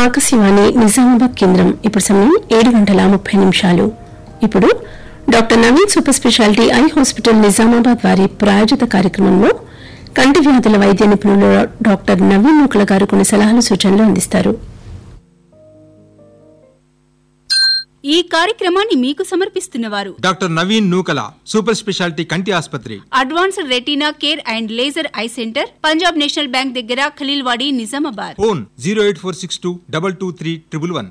ఆకాశవాణి నిజామాబాద్ కేంద్రం ఇప్పుడు సమయం ఏడు గంటల ముప్పై నిమిషాలు ఇప్పుడు doctor Naveen super speciality eye hospital Nizamabad వారి ప్రాయోజిత కార్యక్రమంలో కంటి వ్యాధుల వైద్య నిపుణులు డాక్టర్ నవీన్ నూకల గారు కొన్ని సలహాలు సూచనలు అందిస్తారు ఈ కార్యక్రమాన్ని మీకు సమర్పిస్తున్నవారు doctor Naveen Nukala super speciality కంటి ఆసుపత్రి advanced retina care and laser eye centre Punjab National Bank దగ్గర Khaleelwadi Nizamabad phone zero eight four six two double two three triple one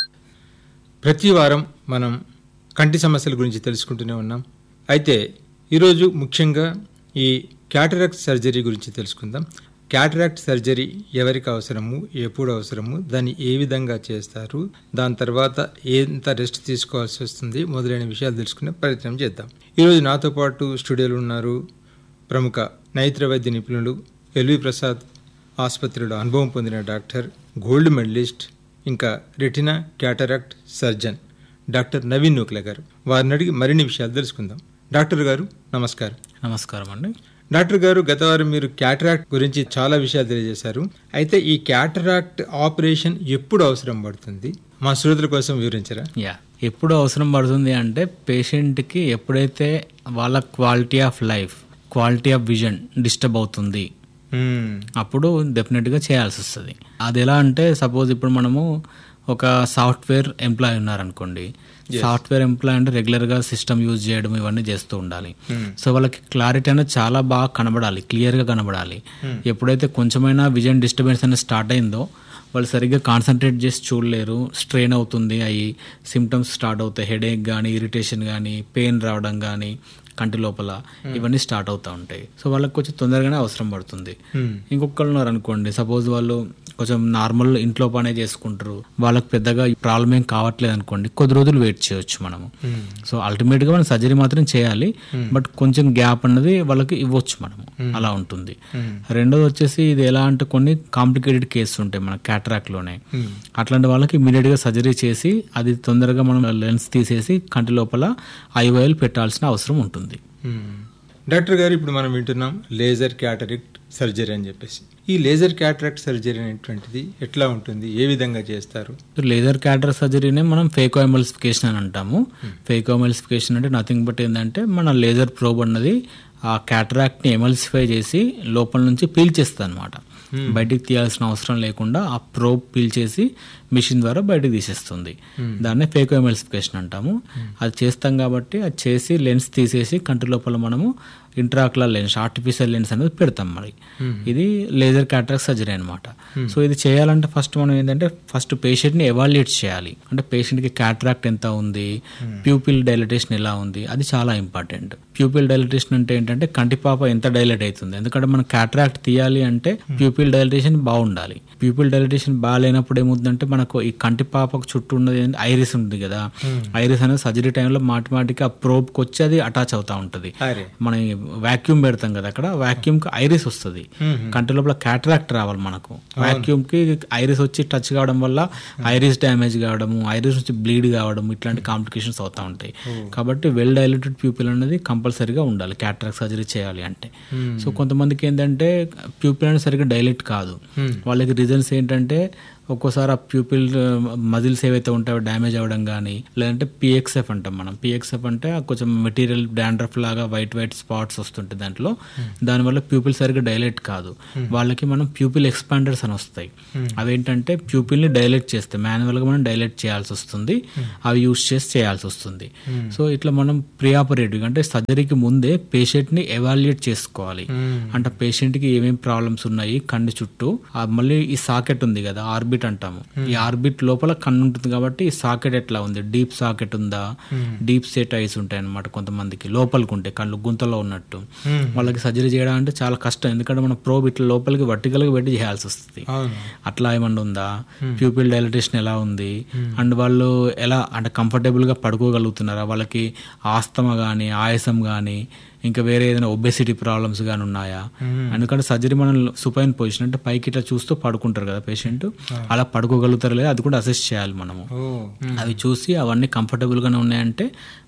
ప్రతి వారం మనం కంటి సమస్యల గురించి తెలుసుకుంటూనే ఉన్నాం అయితే ఈరోజు ముఖ్యంగా ఈ క్యాటరాక్ట్ సర్జరీ గురించి తెలుసుకుందాం క్యాటరాక్ట్ సర్జరీ ఎవరికి అవసరము ఎప్పుడు అవసరము దాన్ని ఏ విధంగా చేస్తారు దాని తర్వాత ఎంత రెస్ట్ తీసుకోవాల్సి వస్తుంది మొదలైన విషయాలు తెలుసుకునే ప్రయత్నం చేద్దాం ఈరోజు నాతో పాటు స్టూడియోలో ఉన్నారు ప్రముఖ నైత్ర వైద్య నిపుణులు ఎల్వి ప్రసాద్ ఆసుపత్రిలో అనుభవం పొందిన డాక్టర్ గోల్డ్ మెడలిస్ట్ ఇంకా retina cataract surgeon doctor Naveen Nukala గారు వారిని అడిగి మరిన్ని విషయాలు తెలుసుకుందాం డాక్టర్ గారు నమస్కారం నమస్కారం అండి డాక్టర్ గారు గత వారం మీరు క్యాటరాక్ట్ గురించి చాలా విషయాలు తెలియజేశారు అయితే ఈ క్యాటరాక్ట్ ఆపరేషన్ ఎప్పుడు అవసరం పడుతుంది మా శ్రోతల కోసం వివరించరా యా ఎప్పుడు అవసరం పడుతుంది అంటే పేషెంట్కి ఎప్పుడైతే వాళ్ళ quality of life quality of vision disturb అవుతుంది మ్మ్. అప్పుడు డెఫినెట్గా చేయాల్సి వస్తుంది అది ఎలా అంటే సపోజ్ ఇప్పుడు మనము ఒక సాఫ్ట్వేర్ ఎంప్లాయ్ ఉన్నారనుకోండి సాఫ్ట్వేర్ ఎంప్లాయ్ అంటే రెగ్యులర్గా సిస్టమ్ యూజ్ చేయడం ఇవన్నీ చేస్తూ ఉండాలి సో వాళ్ళకి క్లారిటీ అనేది చాలా బాగా కనబడాలి క్లియర్గా కనబడాలి ఎప్పుడైతే కొంచెమైనా విజన్ డిస్టర్బెన్స్ అనేది స్టార్ట్ అయిందో వాళ్ళు సరిగ్గా కాన్సన్ట్రేట్ చేసి చూడలేరు స్ట్రెయిన్ అవుతుంది అవి సిమ్టమ్స్ స్టార్ట్ అవుతాయి హెడేక్ కానీ ఇరిటేషన్ కానీ పెయిన్ రావడం కానీ కంటి లోపల ఇవన్నీ స్టార్ట్ అవుతూ ఉంటాయి సో వాళ్ళకి కొంచెం తొందరగానే అవసరం పడుతుంది ఇంకొకళ్ళు ఉన్నారు అనుకోండి సపోజ్ వాళ్ళు కొంచెం నార్మల్ ఇంట్లో పనే చేసుకుంటారు వాళ్ళకి పెద్దగా ప్రాబ్లం ఏం కావట్లేదు అనుకోండి కొద్ది రోజులు వెయిట్ చేయొచ్చు మనము సో అల్టిమేట్ గా మనం సర్జరీ మాత్రం చేయాలి బట్ కొంచెం గ్యాప్ అన్నది వాళ్ళకి ఇవ్వచ్చు మనము అలా ఉంటుంది రెండోది వచ్చేసి ఇది ఎలా అంటే కొన్ని కాంప్లికేటెడ్ కేసెస్ ఉంటాయి మన cataract లోనే అట్లాంటి వాళ్ళకి ఇమీడియట్ గా సర్జరీ చేసి అది తొందరగా మనం లెన్స్ తీసేసి కంటి లోపల ఐఓఎల్ పెట్టాల్సిన అవసరం ఉంటుంది మ్మ్. డాక్టర్ గారు ఇప్పుడు మనం వింటున్నాం లేజర్ క్యాటరాక్ట్ సర్జరీ అని చెప్పేసి ఈ లేజర్ క్యాటరాక్ట్ సర్జరీ అనేటువంటిది ఎట్లా ఉంటుంది ఏ విధంగా చేస్తారు లేజర్ క్యాటర్ సర్జరీనే మనం ఫేకో ఎమల్సిఫికేషన్ అని అంటాము ఫేకో ఎమల్సిఫికేషన్ అంటే నథింగ్ బట్ ఏంటంటే మన లేజర్ ప్రోబ్ అన్నది ఆ cataract ని ఎమల్సిఫై చేసి లోపల నుంచి పీల్చేస్తుంది అనమాట బయటికి తీయాల్సిన అవసరం లేకుండా ఆ ప్రోబ్ పీల్చేసి మిషన్ ద్వారా బయటికి తీసేస్తుంది దాన్నే ఫేకో ఎమల్సిఫికేషన్ అంటాము అది చేస్తాం కాబట్టి అది చేసి లెన్స్ తీసేసి కంటి లోపల మనము ఇంట్రాక్యులర్ లెన్స్ ఆర్టిఫిషియల్ లెన్స్ అనేది పెడతాం మరి ఇది లేజర్ క్యాటరాక్ట్ సర్జరీ అనమాట సో ఇది చేయాలంటే ఫస్ట్ మనం ఏంటంటే ఫస్ట్ పేషెంట్ని ఎవాల్యుయేట్ చేయాలి అంటే పేషెంట్కి క్యాటరాక్ట్ ఎంత ఉంది ప్యూపిల్ డైలటేషన్ ఎలా ఉంది అది చాలా ఇంపార్టెంట్ ప్యూపిల్ డైలటేషన్ అంటే ఏంటంటే కంటిపాప ఎంత డైలట్ అవుతుంది ఎందుకంటే మనం క్యాటరాక్ట్ తీయాలి అంటే ప్యూపిల్ డైలటేషన్ బాగుండాలి ప్యూపిల్ డైలటేషన్ బాగాలేనప్పుడు ఏమవుతుందంటే మనకు ఈ కంటిపాపకు చుట్టూ ఉన్నది ఏంటి ఐరిస్ ఉంది కదా ఐరిస్ అనేది సర్జరీ టైంలో మాటి మాటికి ఆ ప్రోబ్కి వచ్చి అది అటాచ్ అవుతా ఉంటుంది అరే మన వాక్యూమ్ పెడతాం కదా అక్కడ వాక్యూమ్ కి ఐరిస్ వస్తుంది కంటి లోపల క్యాటరాక్ట్ రావాలి మనకు వాక్యూమ్ కి ఐరిస్ వచ్చి టచ్ కావడం వల్ల ఐరిస్ డ్యామేజ్ కావడము ఐరిస్ నుంచి బ్లీడ్ కావడం ఇట్లాంటి కాంప్లికేషన్స్ అవుతా ఉంటాయి కాబట్టి వెల్ డైలెటెడ్ ప్యూపిల్ అనేది కంపల్సరీగా ఉండాలి క్యాటరాక్ట్ సర్జరీ చేయాలి అంటే సో కొంతమందికి ఏంటంటే ప్యూపిల్ అనేది సరిగ్గా డైలెట్ కాదు వాళ్ళకి రీజన్స్ ఏంటంటే ఒక్కోసారి ఆ ప్యూపిల్ మజిల్స్ ఏవైతే ఉంటాయో డ్యామేజ్ అవ్వడం కానీ లేదంటే పిఎక్స్ఎఫ్ అంటాం మనం పిఎక్స్ఎఫ్ అంటే ఆ కొంచెం మెటీరియల్ డాండ్రఫ్ లాగా వైట్ వైట్ స్పాట్స్ వస్తుంటాయి దాంట్లో దానివల్ల ప్యూపిల్ సరిగ్గా డైలెట్ కాదు వాళ్ళకి మనం ప్యూపిల్ ఎక్స్పాండర్స్ అని వస్తాయి అవేంటంటే ప్యూపిల్ ని డైలెట్ చేస్తాయి మాన్యువల్ గా మనం డైలెట్ చేయాల్సి వస్తుంది అవి యూస్ చేసి చేయాల్సి వస్తుంది సో ఇట్లా మనం ప్రీ ఆపరేటివ్ అంటే సర్జరీకి ముందే పేషెంట్ ని ఎవాల్యుయేట్ చేసుకోవాలి అంటే పేషెంట్ కి ఏమేమి ప్రాబ్లమ్స్ ఉన్నాయి కన్ను చుట్టూ ఆ మళ్ళీ ఈ సాకెట్ ఉంది కదా ఆర్బిట్ అంటాము ఈ ఆర్బిట్ లోపల కన్ను ఉంటుంది కాబట్టి ఈ సాకెట్ ఎట్లా ఉంది డీప్ సాకెట్ ఉందా డీప్ సెట్ ఐస్ ఉంటాయి అనమాట కొంతమందికి లోపలికి ఉంటాయి కళ్ళు గుంతలో ఉన్నట్టు వాళ్ళకి సర్జరీ చేయడం అంటే చాలా కష్టం ఎందుకంటే మనం ప్రోబ్ ఇట్లా లోపలికి vertical గా పెట్టి చేయాల్సి వస్తుంది అవును అట్లా ఏమన్నా ఉందా ప్యూపిల్ డైలటేషన్ ఎలా ఉంది అండ్ వాళ్ళు ఎలా అంటే comfortable గా పడుకోగలుగుతున్నారా వాళ్ళకి ఆస్తమా కానీ ఆయాసం కానీ ఇంకా వేరే ఏదైనా ఒబెసిటీ ప్రాబ్లమ్స్ కానీ ఉన్నాయా ఎందుకంటే సర్జరీ మనం సుపైన్ పొజిషన్ అంటే పైకి ఇట్లా చూస్తూ పడుకుంటారు కదా పేషెంట్ అలా పడుకోగలుగుతారు లేదా అది కూడా అసెస్ చేయాలి మనము ఓ అవి చూసి అవన్నీ కంఫర్టబుల్ గానే ఉన్నాయంటే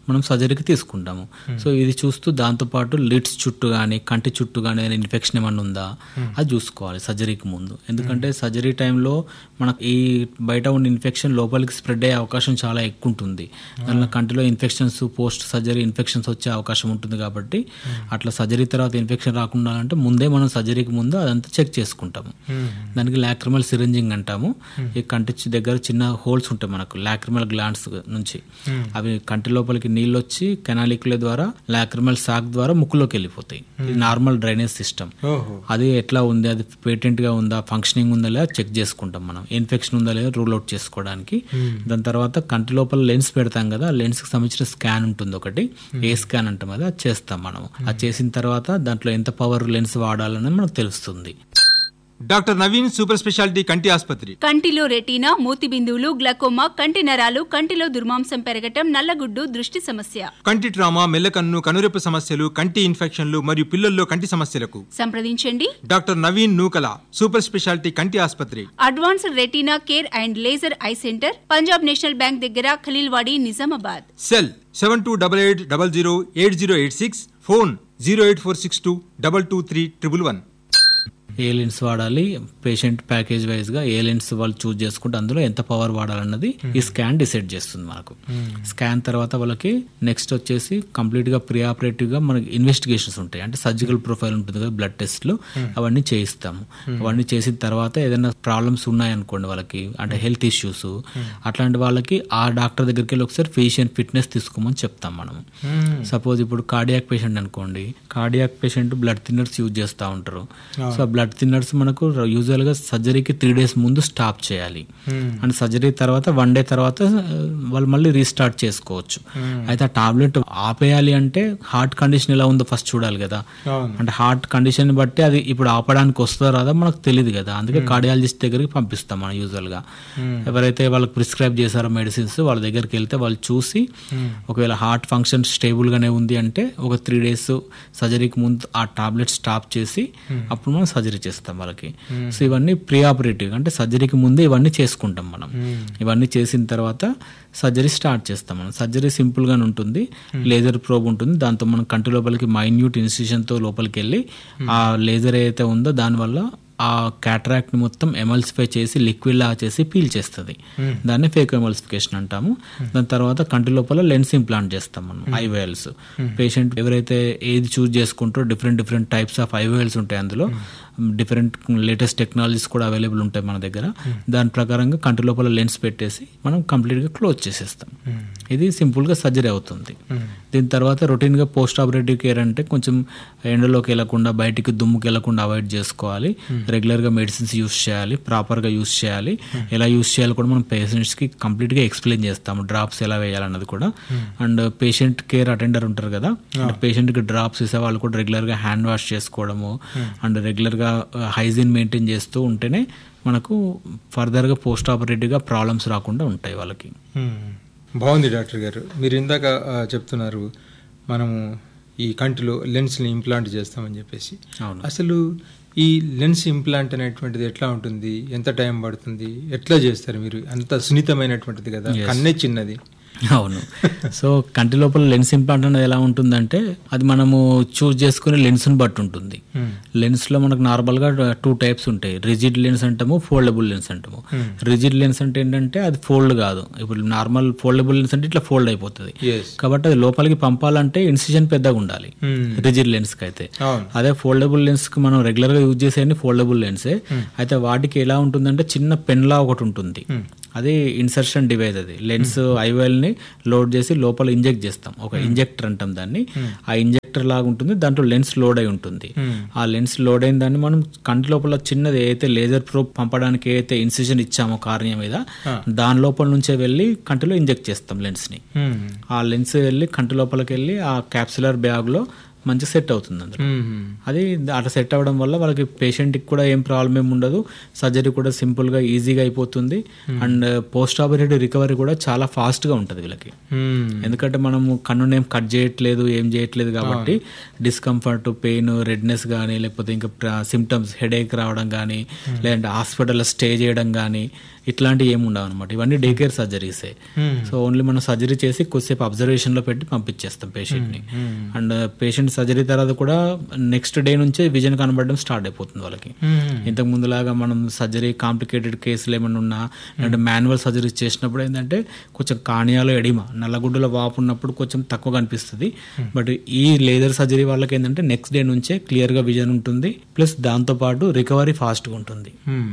మనం సర్జరీకి తీసుకుంటాము సో ఇది చూస్తూ దాంతోపాటు లిడ్స్ చుట్టూ కానీ కంటి చుట్టూ కానీ ఏదైనా ఇన్ఫెక్షన్ ఏమన్నా ఉందా అది చూసుకోవాలి సర్జరీకి ముందు ఎందుకంటే సర్జరీ టైంలో మనకు ఈ బయట ఉన్న ఇన్ఫెక్షన్ లోపలికి స్ప్రెడ్ అయ్యే అవకాశం చాలా ఎక్కువ ఉంటుంది దానిలో కంటిలో ఇన్ఫెక్షన్స్ పోస్ట్ సర్జరీ ఇన్ఫెక్షన్స్ వచ్చే అవకాశం ఉంటుంది కాబట్టి అట్లా సర్జరీ తర్వాత ఇన్ఫెక్షన్ రాకుండా అంటే ముందే మనం సర్జరీకి ముందు అదంతా చెక్ చేసుకుంటాము దానికి లాక్రిమల్ సిరింజింగ్ అంటాము ఈ కంటి చి- దగ్గర చిన్న హోల్స్ ఉంటాయి మనకు లాక్రిమల్ గ్లాండ్స్ నుంచి అవి కంటి లోపలికి నీళ్ళు వచ్చి కెనాలిక్ల ద్వారా లాక్రిమల్ సాక్ ద్వారా ముక్కులోకి వెళ్ళిపోతాయి ఇది నార్మల్ డ్రైనేజ్ సిస్టమ్ ఓహో అది ఎట్లా ఉంది అది పేటెంట్ గా ఉందా ఫంక్షనింగ్ ఉందా లేదా చెక్ చేసుకుంటాం మనం ఇన్ఫెక్షన్ ఉందా లేదా రూల్ అవుట్ చేసుకోవడానికి దాని తర్వాత కంటి లోపల లెన్స్ పెడతాం కదా ఆ లెన్స్ కి సంబంధించిన స్కాన్ ఉంటుంది ఒకటి ఏ స్కాన్ అంటాం అది అది చేస్తాం మనం అది చేసిన తర్వాత దాంట్లో ఎంత పవర్ లెన్స్ వాడాలని మనకు తెలుస్తుంది డాక్టర్ నవీన్ సూపర్ స్పెషాలిటీ కంటి ఆసుపత్రి కంటిలో రెటీనా మూతి బిందువులు గ్లకోమా కంటి నరాలు కంటిలో దుర్మాంసం పెరగటం నల్లగుడ్డు దృష్టి సమస్య కంటి ట్రామా మెల్లకన్ను కనురెప్ప సమస్యలు కంటి ఇన్ఫెక్షన్లు మరియు పిల్లల్లో కంటి సమస్యలకు సంప్రదించండి doctor Naveen Nukala super speciality కంటి ఆసుపత్రి advanced retina care and laser eye centre Punjab National Bank దగ్గర Khaleelwadi Nizamabad cell seven two double eight double zero eight zero eight six phone zero eight four six two double two three triple one ఏ lens వాడాలి patient package wise గా ఏ lens వాళ్ళు చూస్ చేసుకుంటే అందులో ఎంత power వాడాలన్నది ఈ స్కాన్ డిసైడ్ చేస్తుంది మనకు స్కాన్ తర్వాత వాళ్ళకి నెక్స్ట్ వచ్చేసి కంప్లీట్ గా ప్రీ ఆపరేటివ్ గా మనకి ఇన్వెస్టిగేషన్స్ ఉంటాయి అంటే సర్జికల్ ప్రొఫైల్ ఉంటుంది కదా బ్లడ్ టెస్ట్లు అవన్నీ చేయిస్తాము అవన్నీ చేసిన తర్వాత ఏదైనా ప్రాబ్లమ్స్ ఉన్నాయనుకోండి వాళ్ళకి అంటే హెల్త్ ఇష్యూస్ అట్లాంటి వాళ్ళకి ఆ డాక్టర్ దగ్గరికి వెళ్ళి ఒకసారి ఫిజిషియన్ ఫిట్నెస్ తీసుకోమని చెప్తాం మనం సపోజ్ ఇప్పుడు కార్డియాక్ పేషెంట్ అనుకోండి cardiac patient blood thinners use చేస్తూ ఉంటారు సో బ్లడ్ థిన్నర్స్ మనకు యూజువల్ గా సర్జరీకి త్రీ డేస్ ముందు స్టాప్ చేయాలి అండ్ సర్జరీ తర్వాత వన్ డే తర్వాత ఆ, వాళ్ళు మళ్ళీ రీస్టార్ట్ చేసుకోవచ్చు అయితే ఆ టాబ్లెట్ ఆపేయాలి అంటే హార్ట్ కండిషన్ ఎలా ఉందో ఫస్ట్ చూడాలి కదా అవును. అంటే హార్ట్ కండిషన్ బట్టి అది ఇప్పుడు ఆపడానికి వస్తుందో రాదో మనకు తెలియదు కదా అందుకే కార్డియాలజిస్ట్ దగ్గరికి పంపిస్తాం మనం యూజువల్ గా ఎవరైతే వాళ్ళకి ప్రిస్క్రైబ్ చేశారో మెడిసిన్స్ వాళ్ళ దగ్గరికి వెళ్తే వాళ్ళు చూసి ఒకవేళ హార్ట్ ఫంక్షన్ స్టేబుల్ గానే ఉంది అంటే ఒక త్రీ డేస్ సర్జరీకి ముందు ఆ టాబ్లెట్ స్టాప్ చేసి అప్పుడు మనం సర్జరీ చేస్తాం వాళ్ళకి సో ఇవన్నీ ప్రీ ఆపరేటివ్ అంటే సర్జరీకి ముందే ఇవన్నీ చేసుకుంటాం మనం ఇవన్నీ చేసిన తర్వాత సర్జరీ స్టార్ట్ చేస్తాం మనం సర్జరీ సింపుల్ గానే ఉంటుంది లేజర్ ప్రోబ్ ఉంటుంది దాంతో మనం కంటి లోపలికి మైన్యూట్ ఇన్సిషన్ తో లోపలికి వెళ్ళి ఆ లేజర్ ఏదైతే ఉందో దానివల్ల ఆ క్యాటరాక్ట్ ని మొత్తం ఎమల్సిఫై చేసి లిక్విడ్ లా చేసి పీల్ చేస్తుంది దాన్ని ఫేక్ ఎమల్సిఫికేషన్ అంటాము దాని తర్వాత కంటి లోపల లెన్స్ ఇంప్లాంట్ చేస్తాం మనం ఐవేల్స్ పేషెంట్ ఎవరైతే ఏది చూస్ చేసుకుంటారో different different types of IOLs ఉంటాయి అందులో డిఫరెంట్ లేటెస్ట్ టెక్నాలజీస్ కూడా అవైలబుల్ ఉంటాయి మన దగ్గర దాని ప్రకారంగా కంటి లోపల లెన్స్ పెట్టేసి మనం కంప్లీట్ గా క్లోజ్ చేసేస్తాం ఇది సింపుల్ గా సర్జరీ అవుతుంది దీని తర్వాత రొటీన్ గా పోస్ట్ ఆపరేటివ్ కేర్ అంటే కొంచెం ఎండలోకి వెళ్లకుండా బయటికి దుమ్ముకి వెళ్లకుండా అవాయిడ్ చేసుకోవాలి రెగ్యులర్ గా మెడిసిన్స్ యూస్ చేయాలి ప్రాపర్ గా యూస్ చేయాలి ఎలా యూస్ చేయాలి కూడా మనం పేషెంట్స్ కి కంప్లీట్ గా ఎక్స్ప్లెయిన్ చేస్తాము డ్రాప్స్ ఎలా వేయాలన్నది కూడా అండ్ పేషెంట్ కేర్ అటెండర్ ఉంటారు కదా పేషెంట్ కి డ్రాప్స్ ఇసే వాళ్ళు కూడా రెగ్యులర్ గా హ్యాండ్ వాష్ చేసుకోవడము అండ్ రెగ్యులర్ గా హైజీన్ మెయింటైన్ చేస్తూ ఉంటేనే మనకు ఫర్దర్ గా పోస్ట్ ఆపరేటివ్ గా ప్రాబ్లమ్స్ రాకుండా ఉంటాయి వాళ్ళకి బాగుంది డాక్టర్ గారు మీరు ఇందాక ఆ, చెప్తున్నారు మనము ఈ కంటిలో లెన్స్ని ఇంప్లాంట్ చేస్తామని చెప్పేసి అవును. అసలు ఈ లెన్స్ ఇంప్లాంట్ అనేటువంటిది ఎట్లా ఉంటుంది ఎంత టైం పడుతుంది ఎట్లా చేస్తారు మీరు అంత సున్నితమైనటువంటిది కదా కన్నే చిన్నది అవును సో కంటి లోపల లెన్స్ ఇంప్లాంట్ అనేది ఎలా ఉంటుందంటే అది మనము చూస్ చేసుకునే లెన్స్ని బట్టి ఉంటుంది లెన్స్ లో మనకు నార్మల్ గా టూ టైప్స్ ఉంటాయి రిజిడ్ లెన్స్ అంటాము ఫోల్డబుల్ లెన్స్ అంటాము రిజిడ్ లెన్స్ అంటే ఏంటంటే అది ఫోల్డ్ కాదు ఇప్పుడు నార్మల్ ఫోల్డబుల్ లెన్స్ అంటే ఇట్లా ఫోల్డ్ అయిపోతుంది ఎస్ కాబట్టి అది లోపలికి పంపాలంటే ఇన్సిజన్ పెద్దగా ఉండాలి రిజిడ్ లెన్స్ కి అయితే అవును అదే ఫోల్డబుల్ లెన్స్ కి మనం రెగ్యులర్ గా యూజ్ చేసేది ఫోల్డబుల్ లెన్సే అయితే వాటికి ఎలా ఉంటుందంటే చిన్న పెన్ లా ఒకటి ఉంటుంది అది ఇన్సర్షన్ డివైస్ అది లెన్స్ ఐవెల్ ని లోడ్ చేసి లోపల ఇంజెక్ట్ చేస్తాం ఒక ఇంజెక్టర్ అంటాం దాన్ని ఆ ఇంజెక్టర్ లాగా ఉంటుంది దాంట్లో లెన్స్ లోడ్ అయి ఉంటుంది ఆ లెన్స్ లోడ్ అయిన దాన్ని మనం కంటి లోపల చిన్నది ఏదైతే లేజర్ ప్రోబ్ పంపడానికి ఏదైతే ఇన్సిజన్ ఇచ్చామో కార్నియా మీద దాని లోపల నుంచే వెళ్ళి కంటిలో ఇంజెక్ట్ చేస్తాం లెన్స్ ని ఆ లెన్స్ వెళ్ళి కంటి లోపలికి వెళ్ళి ఆ క్యాప్సులర్ బ్యాగ్ లో మంచి సెట్ అవుతుంది అందులో మ్మ్. అది అట్లా సెట్ అవ్వడం వల్ల వాళ్ళకి పేషెంట్కి కూడా ఏం ప్రాబ్లం ఏమి ఉండదు సర్జరీ కూడా సింపుల్గా ఈజీగా అయిపోతుంది అండ్ పోస్ట్ ఆపరేటివ్ రికవరీ కూడా చాలా ఫాస్ట్గా ఉంటుంది వీళ్ళకి మ్మ్. ఎందుకంటే మనము కన్నుని ఏం కట్ చేయట్లేదు ఏం చేయట్లేదు కాబట్టి డిస్కంఫర్ట్ పెయిన్ రెడ్నెస్ కానీ లేకపోతే ఇంకా సిమ్టమ్స్ హెడేక్ రావడం కానీ లేదంటే హాస్పిటల్లో స్టే చేయడం కానీ ఇట్లాంటివి ఏమి ఉండవు అనమాట ఇవన్నీ డే కేర్ సర్జరీసే సో ఓన్లీ మనం సర్జరీ చేసి కొద్దిసేపు అబ్జర్వేషన్లో పెట్టి పంపించేస్తాం పేషెంట్ని అండ్ పేషెంట్ సర్జరీ తర్వాత కూడా నెక్స్ట్ డే నుంచే విజన్ కనబడడం స్టార్ట్ అయిపోతుంది వాళ్ళకి మ్మ్. ఇంతకు ముందులాగా మనం సర్జరీ కాంప్లికేటెడ్ కేసులు ఏమైనా ఉన్నా అంటే మాన్యువల్ సర్జరీ చేసినప్పుడు ఏంటంటే కొంచెం కాణియాలో ఎడిమ నల్లగుడ్డలో వాపు ఉన్నప్పుడు కొంచెం తక్కువ కనిపిస్తుంది బట్ ఈ లేజర్ సర్జరీ వాళ్ళకి ఏంటంటే నెక్స్ట్ డే నుంచే క్లియర్గా విజన్ ఉంటుంది ప్లస్ దాంతోపాటు రికవరీ ఫాస్ట్గా ఉంటుంది మ్మ్.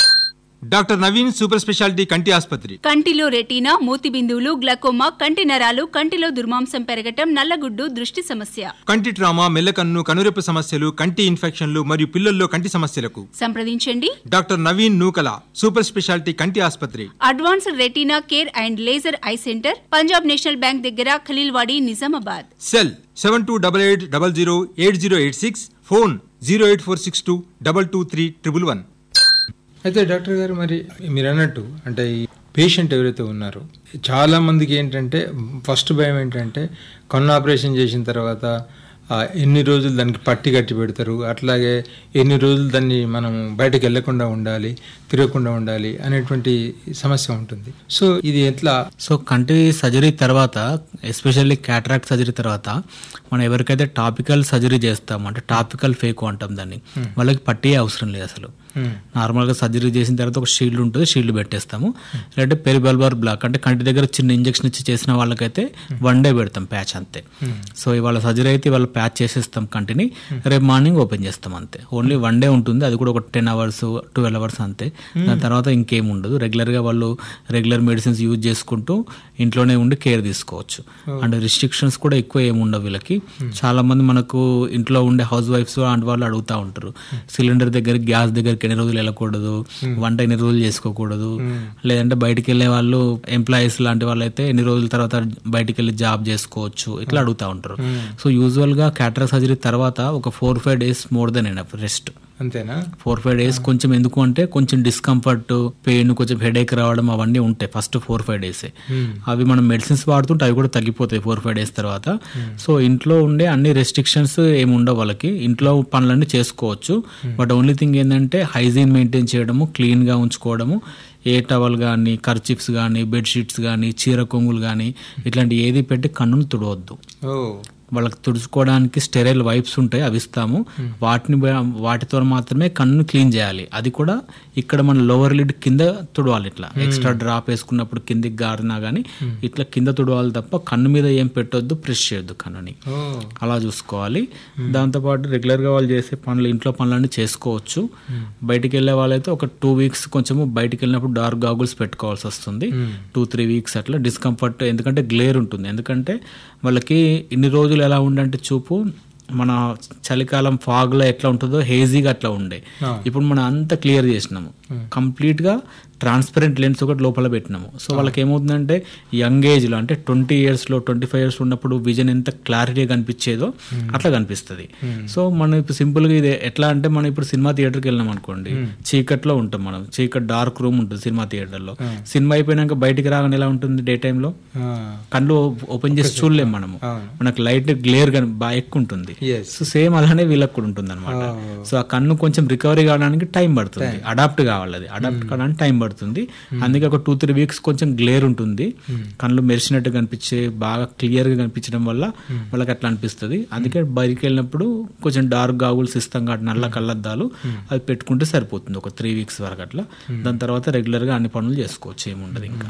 డాక్టర్ నవీన్ సూపర్ స్పెషాలిటీ కంటి ఆసుపత్రి కంటిలో రెటీనా మూతి బిందువులు గ్లకోమా కంటి నరాలు కంటిలో దుర్మాంసం పెరగటం నల్లగుడ్డు దృష్టి సమస్య కంటి ట్రామా మెల్లకన్ను కనురెప్ప సమస్యలు కంటి ఇన్ఫెక్షన్లు మరియు పిల్లల్లో కంటి సమస్యలకు సంప్రదించండి doctor Naveen Nukala super speciality కంటి ఆసుపత్రి advanced retina care and laser eye centre Punjab National Bank దగ్గర Khaleelwadi Nizamabad cell seven two double eight double zero eight zero eight six phone zero eight four six two double two three triple one అయితే doctor గారు మరి మీరు అన్నట్టు అంటే ఈ patient ఎవరైతే ఉన్నారో చాలా మందికి ఏంటంటే ఫస్ట్ భయం ఏంటంటే కన్ను ఆపరేషన్ చేసిన తర్వాత ఆ, ఎన్ని రోజులు దానికి పట్టి కట్టి పెడతారు అట్లాగే ఎన్ని రోజులు దాన్ని మనం బయటకు వెళ్లకుండా ఉండాలి తిరగకుండా ఉండాలి అనేటువంటి సమస్య ఉంటుంది సో ఇది ఎట్లా సో కంటి సర్జరీ తర్వాత ఎస్పెషల్లీ క్యాటరాక్ట్ సర్జరీ తర్వాత మనం ఎవరికైతే టాపికల్ సర్జరీ చేస్తామో అంటే టాపికల్ ఫేక్ అంటాం దాన్ని వాళ్ళకి పట్టే అవసరం లేదు అసలు Hmm. నార్మల్గా సర్జరీ చేసిన తర్వాత ఒక షీల్డ్ ఉంటుంది షీల్డ్ పెట్టేస్తాము లేదంటే పెరిబల్బార్ బ్లాక్ అంటే కంటి దగ్గర చిన్న ఇంజెక్షన్ ఇచ్చి చేసిన వాళ్ళకైతే వన్ డే పెడతాం ప్యాచ్ అంతే సో ఇవాళ సర్జరీ అయితే ఇవాళ ప్యాచ్ చేసేస్తాం కంటిని రేపు మార్నింగ్ ఓపెన్ చేస్తాం అంతే ఓన్లీ వన్ డే ఉంటుంది అది కూడా ఒక టెన్ అవర్స్ ట్వెల్వ్ అవర్స్ అంతే దాని తర్వాత ఇంకేం ఉండదు రెగ్యులర్గా వాళ్ళు రెగ్యులర్ మెడిసిన్స్ యూజ్ చేసుకుంటూ ఇంట్లోనే ఉండి కేర్ తీసుకోవచ్చు అండ్ రిస్ట్రిక్షన్స్ కూడా ఎక్కువ ఏమి ఉండవు వీళ్ళకి చాలా మంది మనకు ఇంట్లో ఉండే హౌస్ వైఫ్స్ అలాంటి వాళ్ళు అడుగుతూ ఉంటారు సిలిండర్ దగ్గర గ్యాస్ దగ్గరికి ఎన్ని రోజులు వెళ్ళకూడదు వంట ఎన్ని రోజులు చేసుకోకూడదు లేదంటే బయటికి వెళ్ళే వాళ్ళు ఎంప్లాయీస్ లాంటి వాళ్ళు అయితే ఎన్ని రోజుల తర్వాత బయటికి వెళ్ళి జాబ్ చేసుకోవచ్చు ఇట్లా అడుగుతూ ఉంటారు సో యూజువల్ గా క్యాటరాక్ సర్జరీ తర్వాత ఒక four five days more than enough rest అంతేనా ఫోర్ ఫైవ్ డేస్ కొంచెం ఎందుకు అంటే కొంచెం డిస్కంఫర్ట్ పెయిన్ కొంచెం హెడేక్ రావడం అవన్నీ ఉంటాయి ఫస్ట్ ఫోర్ ఫైవ్ డేస్ అవి మనం మెడిసిన్స్ వాడుతుంటే అవి కూడా తగ్గిపోతాయి ఫోర్ ఫైవ్ డేస్ తర్వాత సో ఇంట్లో ఉండే అన్ని రెస్ట్రిక్షన్స్ ఏమి ఉండవు వాళ్ళకి ఇంట్లో పనులన్నీ చేసుకోవచ్చు బట్ ఓన్లీ థింగ్ ఏంటంటే హైజీన్ మెయింటైన్ చేయడము క్లీన్ గా ఉంచుకోవడము ఏ టవల్ కానీ కర్చిప్స్ కానీ బెడ్షీట్స్ కానీ చీర కొంగులు కానీ ఇట్లాంటి ఏది పెట్టి కన్నును తుడవద్దు ఓ వాళ్ళకి తుడుచుకోవడానికి స్టెరైల్ వైప్స్ ఉంటాయి అవి ఇస్తాము వాటిని బ- వాటితో మాత్రమే కన్ను క్లీన్ చేయాలి అది కూడా ఇక్కడ మన లోవర్ లిడ్ కింద తుడవాలి ఇట్లా ఎక్స్ట్రా డ్రాప్ వేసుకున్నప్పుడు కిందికి గారినా కానీ ఇట్లా కింద తుడవాలి తప్ప కన్ను మీద ఏం పెట్టొద్దు ప్రెస్ చేయొద్దు కన్నుని ఓ అలా చూసుకోవాలి దాంతోపాటు రెగ్యులర్గా వాళ్ళు చేసే పనులు ఇంట్లో పనులన్నీ చేసుకోవచ్చు బయటికి వెళ్ళే వాళ్ళైతే ఒక టూ వీక్స్ కొంచెము బయటికి వెళ్ళినప్పుడు డార్క్ గాగుల్స్ పెట్టుకోవాల్సి వస్తుంది టూ త్రీ వీక్స్ అట్లా డిస్కంఫర్ట్ ఎందుకంటే గ్లేర్ ఉంటుంది ఎందుకంటే వాళ్ళకి ఇన్ని రోజులు ఎలా ఉండంటే చూపు మన చలికాలం ఫాగ్లో ఎట్లా ఉంటుందో హేజీగా అట్లా ఉండే ఇప్పుడు మనం అంత క్లియర్ చేసినాము కంప్లీట్గా ట్రాన్స్పరెంట్ లెన్స్ ఒకటి లోపల పెట్టినాము సో వాళ్ళకి ఏమవుతుందంటే యంగ్ ఏజ్లో అంటే ట్వంటీ ఇయర్స్లో ట్వంటీ ఫైవ్ ఇయర్స్ ఉన్నప్పుడు విజన్ ఎంత క్లారిటీగా కనిపించేదో అట్లా కనిపిస్తుంది సో మనం ఇప్పుడు సింపుల్గా ఇది ఎట్లా అంటే మనం ఇప్పుడు సినిమా థియేటర్కి వెళ్ళినాం అనుకోండి చీకట్లో ఉంటాం మనం చీకట్ డార్క్ రూమ్ ఉంటుంది సినిమా థియేటర్లో సినిమా అయిపోయినాక బయటికి రాగానే ఎలా ఉంటుంది డే టైంలో ఆ, కళ్ళు ఓపెన్ చేసి చూడలేం మనము అవును. మనకు లైట్ గ్లేర్ కానీ బాగా ఎక్కువ ఉంటుంది Yes. సో సేమ్ అలానే వీళ్ళకి కూడా ఉంటుంది అనమాట సో ఆ కన్ను కొంచెం రికవరీ కావడానికి టైం పడుతుంది అడాప్ట్ కావాలి అది అడాప్ట్ కావడానికి టైం పడుతుంది అందుకే ఒక టూ త్రీ వీక్స్ కొంచెం గ్లేర్ ఉంటుంది కళ్ళు మెరిసినట్టు కనిపించే బాగా క్లియర్ గా కనిపించడం వల్ల వాళ్ళకి అట్లా అనిపిస్తుంది అందుకే బయటికి వెళ్ళినప్పుడు కొంచెం డార్క్ గాగుల్స్ ఇస్తాం కాబట్టి నల్ల కళ్ళద్దాలు అది పెట్టుకుంటే సరిపోతుంది ఒక త్రీ వీక్స్ వరకు అట్లా దాని తర్వాత రెగ్యులర్ గా అన్ని పనులు చేసుకోవచ్చు ఏముండదు ఇంకా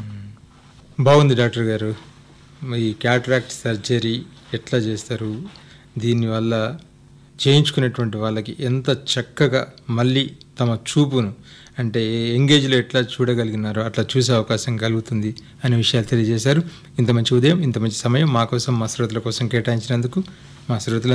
బాగుంది డాక్టర్ గారు ఈ క్యాటరాక్ట్ సర్జరీ ఎట్లా చేస్తారు దీనివల్ల చేయించుకునేటువంటి వాళ్ళకి ఎంత చక్కగా మళ్ళీ తమ చూపును అంటే ఎంగేజ్లో ఎట్లా చూడగలిగినారో అట్లా చూసే అవకాశం కలుగుతుంది అనే విషయాలు తెలియజేశారు ఇంత మంచి ఉదయం ఇంత మంచి సమయం మా కోసం మా శ్రోతల కోసం కేటాయించినందుకు మా శ్రోతలు